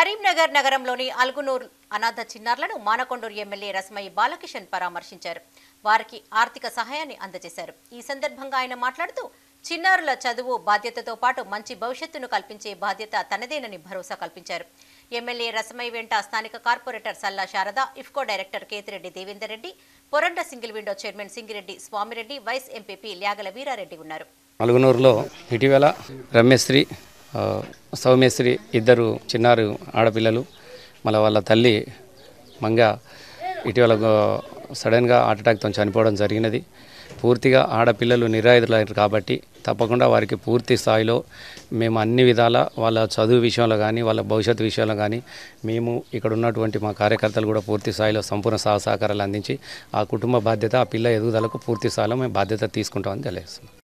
కరీంనగర్ నగరంలోని అల్గునూర్ అనాథ చిన్నారులను మానకొండూరు ఎమ్మెల్యే రస్మయ్య బాలకిషన్ పరామర్శించారు వారికి ఆర్థిక సహాయాన్ని అందజేశారు ఈ సందర్భంగా ఆయన మాట్లాడుతూ చిన్నారుల చదువు బాధ్యతతో పాటు మంచి భవిష్యత్తును కల్పించే బాధ్యత తనదేనని భరోసా కల్పించారు ఎమ్మెల్యే రసమయ్య వెంట స్థానిక corporator Salla Sharada IFFCO director Kethireddy Devender Reddy Poranda single window chairman Singireddy Swamireddy vice MPP Lyagala Veerareddy ఉన్నారు నలుగునూరులో ఇటీవల రమ్యశ్రీ ఆ, సౌమ్యశ్రీ ఇద్దరు చిన్నారు ఆడపిల్లలు మళ్ళీ వాళ్ళ తల్లి మంగ ఇటీవల గో- సడన్గా హార్ట్ అటాక్తో చనిపోవడం జరిగినది పూర్తిగా ఆడపిల్లలు నిరాయుధులైన కాబట్టి తప్పకుండా వారికి పూర్తి స్థాయిలో మేము అన్ని విధాల వాళ్ళ చదువు విషయంలో కానీ వాళ్ళ భవిష్యత్తు విషయంలో కానీ మేము ఇక్కడ ఉన్నటువంటి మా కార్యకర్తలు కూడా పూర్తి స్థాయిలో సంపూర్ణ సహ సహకారాలు అందించి ఆ కుటుంబ బాధ్యత ఆ పిల్ల ఎదుగుదలకు పూర్తి స్థాయిలో మేము బాధ్యత తీసుకుంటామని తెలియజేస్తున్నాం